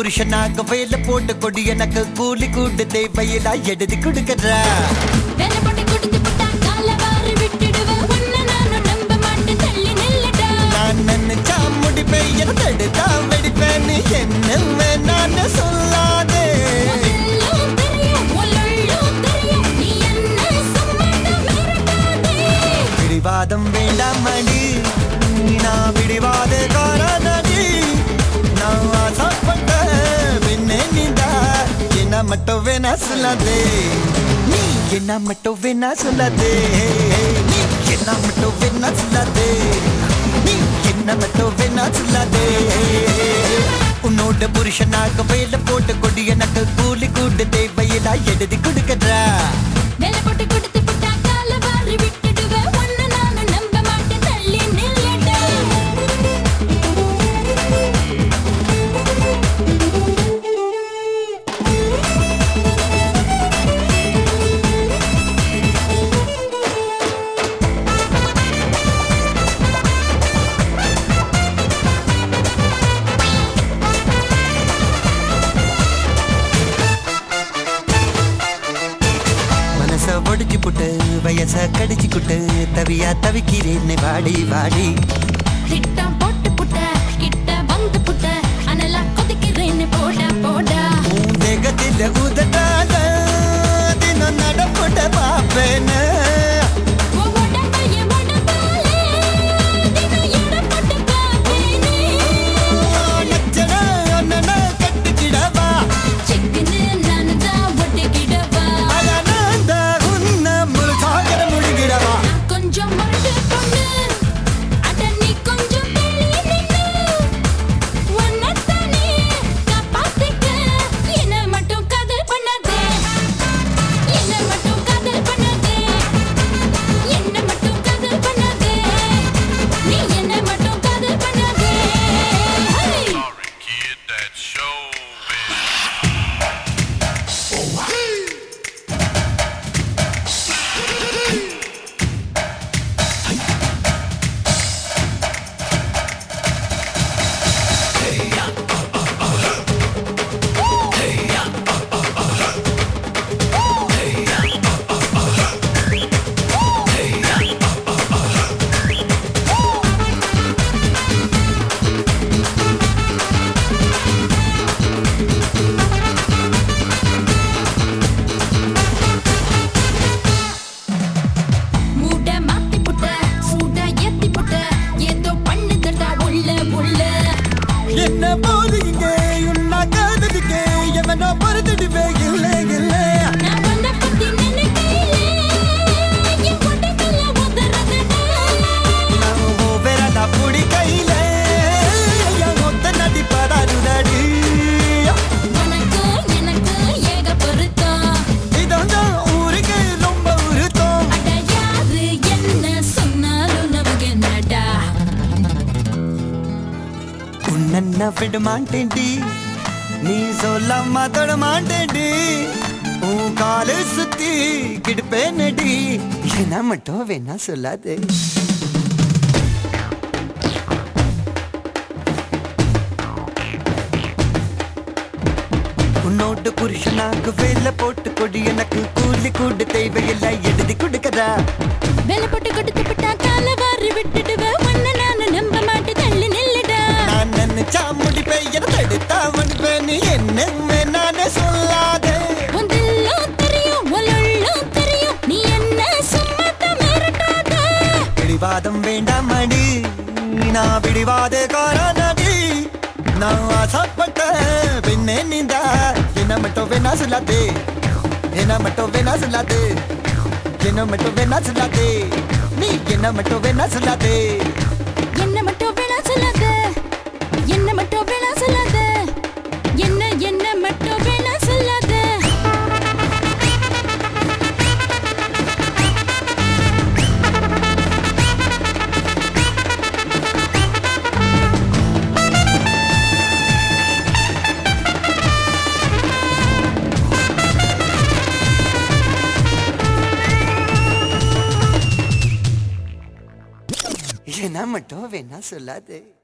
புருஷனாக வேலை போட்டு கொடி எனக்கு கூலி கூட்டு தேவையிலா எழுதி கொடுக்கறா வேலை போட்டு கொடுத்து புட்டா கால வாரி விட்டுடுவ உன்னை நானும் நம்ப மாட்டேன் தள்ளி நில்லுடா நான் நினைச்சா முடிப்பேன் என தடுத்தா வெடிப்பேன்னு என்ன வேணான்னு சொல்லாதே எல்லாம் தெரியும் உள்ளுள்ளும் தெரியும் நீ என்ன சும்மாட்ட மிரட்டாதே பிடிவாதம் வேண்டாம் அடி நான் பிடிவாத காரணடி நான் ஆசைப்பட்ட பின்னே நீதா என்ன மட்டும் வேணா சொல்லாதே நீ என்ன மட்டும் வேணா சொல்லாதே நீ என்ன மட்டும் வேணா சொல்லாதே நீ என்ன மட்டும் வேணா சொல்லாதே உன்னோட புருஷனாக வேலை போட்டு கொடி எனக்கு கூலி கூட்டு தேவையிலா எழுதி கொடுக்கறா வேலை போட்டு கொடுத்து புட்டா கால வாரி விட்டுடுவ உன்னை நானும் நம்ப மாட்டேன் தள்ளி நில்லுடா மனச ஒடிச்சு புட்டு வயச கடிச்சு குட்டு தவியா தவிக்கிறேன்னு வாடி வாடி திட்டம் போட்டு புட்ட கிட்ட வந்து புட்ட அனலா கொதிக்கிறேன்னு போட போட உன் தேகத்தில் உதட்டாத தினம் நடப்புட்ட பாப்பேன்னு உன் உடம்பைய உடம்பாலே தினம் எடை போட்டு பார்ப்பேனே. நச்சன அண்ணன கட்டிக்கிடவா சிக்குன்னு நானுதான் ஒட்டிக்கிடவா. அழகாந்த உன்ன முழுசாகர முழுகிடவா நான் கொஞ்சம் முரட்டு பொண்ணு. அட நீ கொஞ்சம் தள்ளி நின்னு. உன்னைத்தானே காப்பாத்திக்க. என்னை மட்டும் காதல் பண்ணாதே. என்னை மட்டும் காதல் பண்ணாதே. என்னை மட்டும் காதல் பண்ணாதே. நீ என்னை மட்டும் காதல் பண்ணாதே. ஹே! Kid, that show மூட மாத்தி புட்ட சூட ஏத்தி புட்ட ஏதோ பண்ணுதடா உள்ள உள்ள என்ன போது இங்க உன்னா காதலிக்க எவனோ பொறுத்துடுவே இல்லை இல்லை நான் உன்னை பத்தி நினைக்கையிலே என் உடம்புல உதறதுடா நான் விரலா புடி கையில என் ஒத்த நடிப்படாருதடி உனக்கு எனக்கு ஏக பொருத்தம் இதான் ஊருக்கு ரொம்ப உருத்தம் அட யாரு என்ன சொன்னாலும் நமக்கு என்னடா உன்ன விட மாட்டேன்டி நீ சொல்லாம தொட மாட்டேன்டி உன் காலு சுத்தி கிடுப்பேனடி என்ன மட்டும் வேணா சொல்லாதே உன்னோட புருஷனாக்கு வேலை போட்டு கொடி எனக்கு கூலி கூடு தேவையில்லை எழுதி கொடுக்கறா வேலை போட்டு கொடுத்து விட்டா கால வாரி விட்டுடுவ உன்னை நானு நம்ப மாட்டேன் தள்ளி நில்லுடா நான் நினைச்சா முடிப்பேன் என தடுத்தா முடிப்பேன் நீ என்ன நானே சொல்லாதே உந்தெல்லாம் தெரியும் உள்ளுள்ளும் தெரியும் நீ என்ன சும்மாத்த மிரட்டாத பிடிவாதம் வேண்டாம் அடி நான் பிடிவாத காரணடி நான் ஆசைப்பட்ட பின்னே நீந்தா என்ன மட்டும் வேணா சொல்லாதே என்ன மட்டும் வேணா சொல்லாதே என்ன மட்டும் வேணா சொல்லாதே நீ என்ன மட்டும் வேணா சொல்லாதே என்ன மட்டும் வேணா சொல்லாத என்ன மட்டும் வேணா சொல்லாத என்ன என்ன மட்டும் வேணா சொல்லாத என்ன மட்டும் வேணா சொல்லாதே